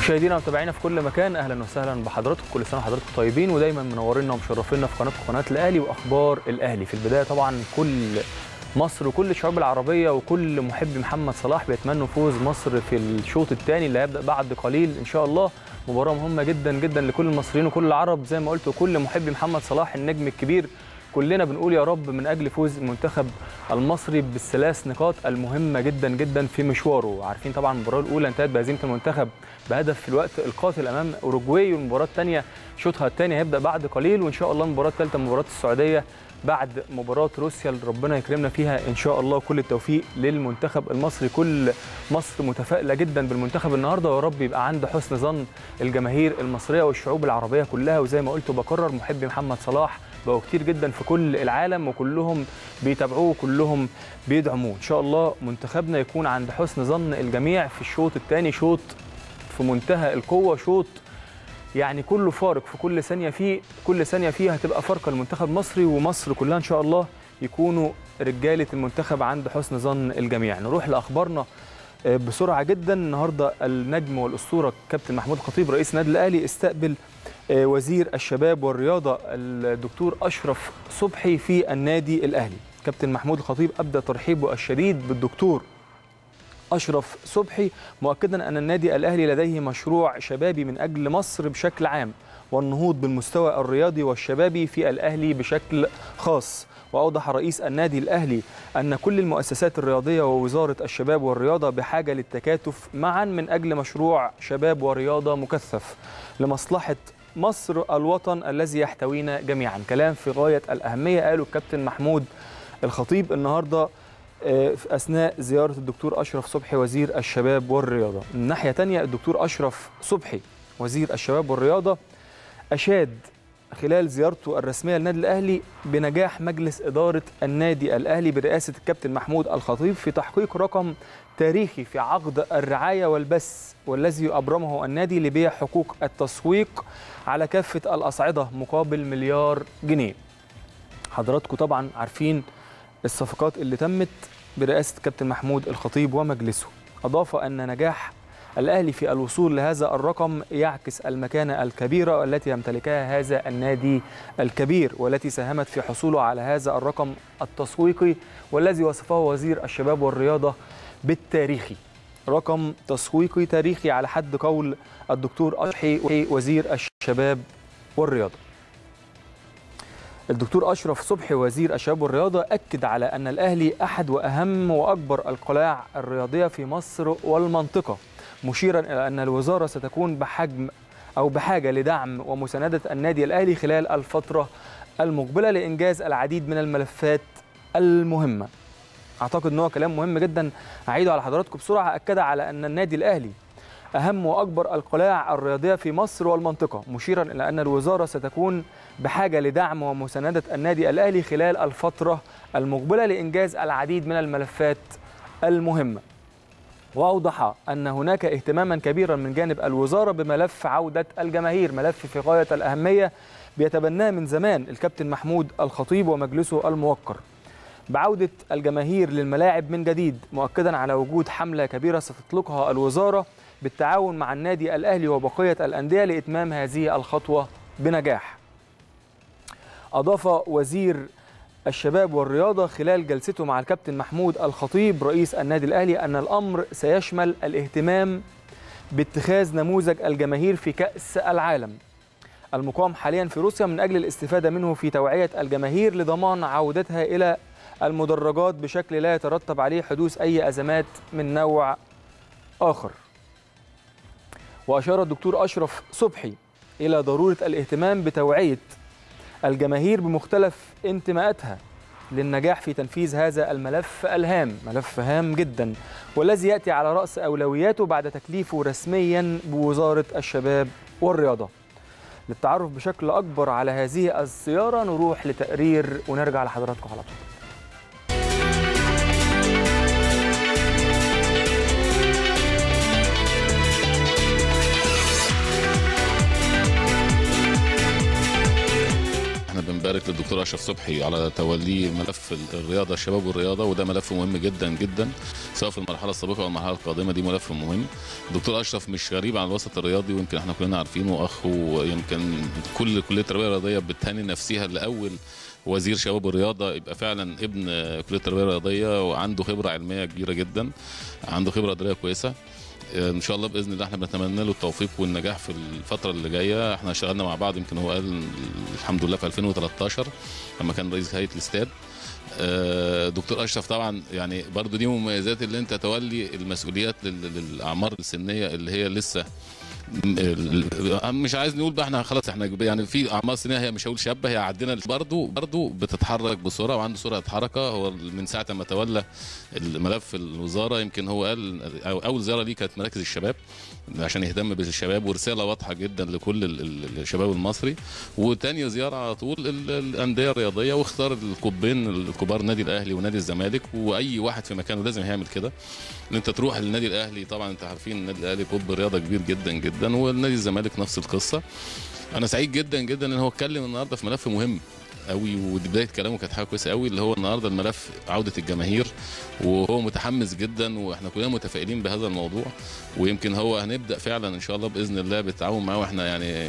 مشاهدينا ومتابعينا في كل مكان اهلا وسهلا بحضراتكم كل سنه وحضراتكم طيبين ودايما منورينا ومشرفينا في قناتكم قناه الاهلي واخبار الاهلي في البدايه طبعا كل مصر وكل الشعوب العربيه وكل محبي محمد صلاح بيتمنوا فوز مصر في الشوط الثاني اللي هيبدا بعد قليل ان شاء الله مباراه مهمه جدا جدا لكل المصريين وكل العرب زي ما قلت وكل محبي محمد صلاح النجم الكبير كلنا بنقول يا رب من اجل فوز المنتخب المصري بالثلاث نقاط المهمه جدا جدا في مشواره عارفين طبعا المباراه الاولى انتهت بهزيمه المنتخب بهدف في الوقت القاتل امام اوروجواي والمباراه الثانيه شوطها الثاني هيبدا بعد قليل وان شاء الله المباراه الثالثه مباراه السعوديه بعد مباراه روسيا اللي ربنا يكرمنا فيها ان شاء الله كل التوفيق للمنتخب المصري كل مصر متفائله جدا بالمنتخب النهارده ويا رب يبقى عند حسن ظن الجماهير المصريه والشعوب العربيه كلها وزي ما قلت وبكرر محبي محمد صلاح بقوا كتير جدا في كل العالم وكلهم بيتابعوه وكلهم بيدعموه ان شاء الله منتخبنا يكون عند حسن ظن الجميع في الشوط الثاني شوط في منتهى القوه شوط يعني كله فارق في كل ثانيه فيه كل ثانيه فيه هتبقى فارقه المنتخب المصري ومصر كلها ان شاء الله يكونوا رجاله المنتخب عند حسن ظن الجميع نروح لاخبارنا بسرعه جدا النهارده النجم والاسطوره كابتن محمود خطيب رئيس النادي الاهلي استقبل وزير الشباب والرياضه الدكتور اشرف صبحي في النادي الاهلي كابتن محمود الخطيب ابدى ترحيبه الشديد بالدكتور اشرف صبحي مؤكدا ان النادي الاهلي لديه مشروع شبابي من اجل مصر بشكل عام والنهوض بالمستوى الرياضي والشبابي في الاهلي بشكل خاص واوضح رئيس النادي الاهلي ان كل المؤسسات الرياضيه ووزاره الشباب والرياضه بحاجه للتكاتف معا من اجل مشروع شباب ورياضه مكثف لمصلحه مصر الوطن الذي يحتوينا جميعا كلام في غايه الاهميه قاله الكابتن محمود الخطيب النهارده في اثناء زياره الدكتور اشرف صبحي وزير الشباب والرياضه من ناحيه ثانيه الدكتور اشرف صبحي وزير الشباب والرياضه اشاد خلال زيارته الرسميه للنادي الاهلي بنجاح مجلس اداره النادي الاهلي برئاسه الكابتن محمود الخطيب في تحقيق رقم تاريخي في عقد الرعايه والبث والذي ابرمه النادي لبيع حقوق التسويق على كافه الاصعده مقابل مليار جنيه. حضراتكم طبعا عارفين الصفقات اللي تمت برئاسه الكابتن محمود الخطيب ومجلسه. اضاف ان نجاح الاهلي في الوصول لهذا الرقم يعكس المكانه الكبيره التي يمتلكها هذا النادي الكبير والتي ساهمت في حصوله على هذا الرقم التسويقي والذي وصفه وزير الشباب والرياضه بالتاريخي. رقم تسويقي تاريخي على حد قول الدكتور أشحي وزير الشباب والرياضه. الدكتور اشرف صبحي وزير الشباب والرياضه اكد على ان الاهلي احد واهم واكبر القلاع الرياضيه في مصر والمنطقه مشيرا الى ان الوزاره ستكون بحجم او بحاجه لدعم ومسانده النادي الاهلي خلال الفتره المقبله لانجاز العديد من الملفات المهمه. اعتقد ان هو كلام مهم جدا اعيده على حضراتكم بسرعه اكد على ان النادي الاهلي اهم واكبر القلاع الرياضيه في مصر والمنطقه مشيرا الى ان الوزاره ستكون بحاجه لدعم ومسانده النادي الاهلي خلال الفتره المقبله لانجاز العديد من الملفات المهمه. واوضح ان هناك اهتماما كبيرا من جانب الوزاره بملف عوده الجماهير، ملف في غايه الاهميه بيتبناه من زمان الكابتن محمود الخطيب ومجلسه الموقر. بعوده الجماهير للملاعب من جديد، مؤكدا على وجود حمله كبيره ستطلقها الوزاره بالتعاون مع النادي الاهلي وبقيه الانديه لاتمام هذه الخطوه بنجاح. اضاف وزير الشباب والرياضة خلال جلسته مع الكابتن محمود الخطيب رئيس النادي الأهلي أن الأمر سيشمل الاهتمام باتخاذ نموذج الجماهير في كأس العالم المقام حاليا في روسيا من أجل الاستفادة منه في توعية الجماهير لضمان عودتها إلى المدرجات بشكل لا يترتب عليه حدوث أي أزمات من نوع آخر وأشار الدكتور أشرف صبحي إلى ضرورة الاهتمام بتوعية الجماهير بمختلف انتماءاتها للنجاح في تنفيذ هذا الملف الهام ملف هام جدا والذي يأتي على رأس أولوياته بعد تكليفه رسميا بوزارة الشباب والرياضة للتعرف بشكل أكبر على هذه الزيارة نروح لتقرير ونرجع لحضراتكم على طول بنبارك للدكتور الدكتور اشرف صبحي على توليه ملف الرياضه الشباب والرياضه وده ملف مهم جدا جدا سواء في المرحله السابقه او المرحله القادمه دي ملف مهم الدكتور اشرف مش غريب عن الوسط الرياضي ويمكن احنا كلنا عارفينه اخ ويمكن كل كليه التربيه الرياضيه بتهني نفسها لاول وزير شباب الرياضه يبقى فعلا ابن كليه التربيه الرياضيه وعنده خبره علميه كبيره جدا عنده خبره اداريه كويسه ان شاء الله باذن الله احنا بنتمنى له التوفيق والنجاح في الفتره اللي جايه احنا اشتغلنا مع بعض يمكن هو قال الحمد لله في 2013 لما كان رئيس هيئه الاستاد آه، دكتور اشرف طبعا يعني برضو دي مميزات اللي انت تولي المسؤوليات لل- للاعمار السنيه اللي هي لسه م- مش عايز نقول بقى احنا خلاص احنا يعني في اعمار سنيه هي مش هقول شابه هي عدينا برضه برضه بتتحرك بسرعه وعنده سرعه حركه هو من ساعه ما تولى الملف الوزاره يمكن هو قال أو اول زياره ليه كانت مراكز الشباب عشان يهتم بالشباب ورساله واضحه جدا لكل ال- ال- الشباب المصري وتاني زياره على طول ال- الانديه الرياضيه واختار القطبين الكبار النادي الاهلي ونادي الزمالك واي واحد في مكانه لازم يعمل كده ان انت تروح للنادي الاهلي طبعا انت عارفين النادي الاهلي قطب رياضه كبير جدا جدا والنادي الزمالك نفس القصه انا سعيد جدا جدا ان هو اتكلم النهارده في ملف مهم قوي ودي بدايه كلامه كانت حاجه كويسه قوي اللي هو النهارده الملف عوده الجماهير وهو متحمس جدا واحنا كلنا متفائلين بهذا الموضوع ويمكن هو هنبدا فعلا ان شاء الله باذن الله بالتعاون معاه واحنا يعني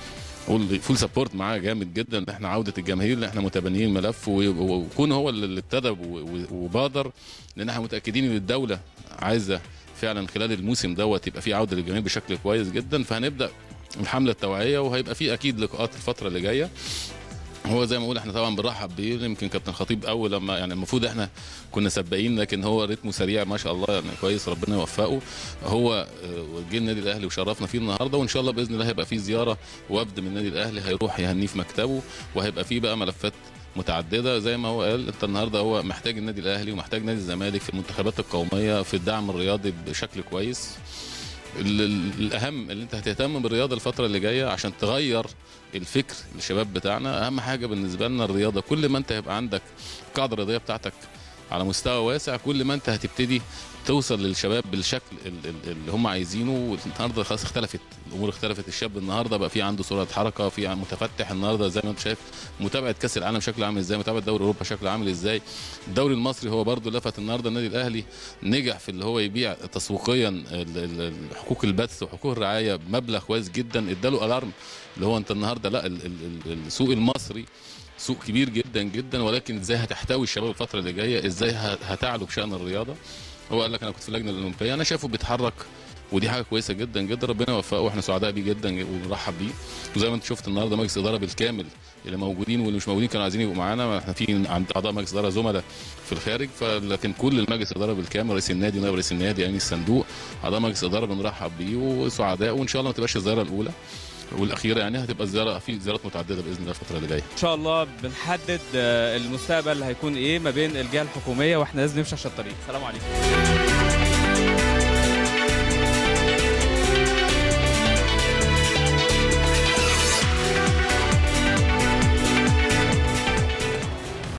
قول فول سبورت معاه جامد جدا ان احنا عوده الجماهير اللي احنا متبنيين الملف و- ويكون هو اللي ابتدى و- و- وبادر لان احنا متاكدين ان الدوله عايزه فعلا خلال الموسم دوت يبقى في عوده للجماهير بشكل كويس جدا فهنبدا الحمله التوعيه وهيبقى في اكيد لقاءات الفتره اللي جايه هو زي ما بقول احنا طبعا بنرحب بيه يمكن كابتن خطيب اول لما يعني المفروض احنا كنا سباقين لكن هو رتمه سريع ما شاء الله يعني كويس ربنا يوفقه هو آه، جه النادي الاهلي وشرفنا فيه النهارده وان شاء الله باذن الله هيبقى فيه زياره وفد من النادي الاهلي هيروح يهنيه في مكتبه وهيبقى فيه بقى ملفات متعدده زي ما هو قال انت النهارده هو محتاج النادي الاهلي ومحتاج نادي الزمالك في المنتخبات القوميه في الدعم الرياضي بشكل كويس ال- ال- الاهم اللي انت هتهتم بالرياضه الفتره اللي جايه عشان تغير الفكر الشباب بتاعنا اهم حاجه بالنسبه لنا الرياضه كل ما انت هيبقى عندك القاعده الرياضيه بتاعتك على مستوى واسع كل ما انت هتبتدي توصل للشباب بالشكل ال- ال- اللي هم عايزينه النهارده خلاص اختلفت الامور اختلفت الشاب النهارده بقى في عنده سرعه حركه في متفتح النهارده زي ما انت شايف متابعه كاس العالم شكله عامل ازاي متابعه دوري اوروبا شكله عامل ازاي الدوري المصري هو برضو لفت النهارده النادي الاهلي نجح في اللي هو يبيع تسويقيا ال- ال- ال- حقوق البث وحقوق الرعايه بمبلغ كويس جدا اداله الارم اللي هو انت النهارده لا ال- ال- ال- السوق المصري سوق كبير جدا جدا ولكن ازاي هتحتوي الشباب الفتره اللي جايه ازاي ه- هتعلو بشان الرياضه هو قال لك انا كنت في اللجنه الاولمبيه انا شايفه بيتحرك ودي حاجه كويسه جدا جدا ربنا يوفقه واحنا سعداء بيه جدا وبنرحب بيه وزي ما انت شفت النهارده مجلس اداره بالكامل اللي موجودين واللي مش موجودين كانوا عايزين يبقوا معانا احنا في عند اعضاء مجلس اداره زملاء في الخارج فلكن كل المجلس اداره بالكامل رئيس النادي نائب رئيس النادي امين الصندوق اعضاء مجلس اداره بنرحب بيه وسعداء وان شاء الله ما تبقاش الزياره الاولى والاخيره يعني هتبقى الزياره في زيارات متعدده باذن الله الفتره اللي جايه ان شاء الله بنحدد آه، المستقبل هيكون ايه ما بين الجهه الحكوميه واحنا لازم نمشي عشان الطريق السلام عليكم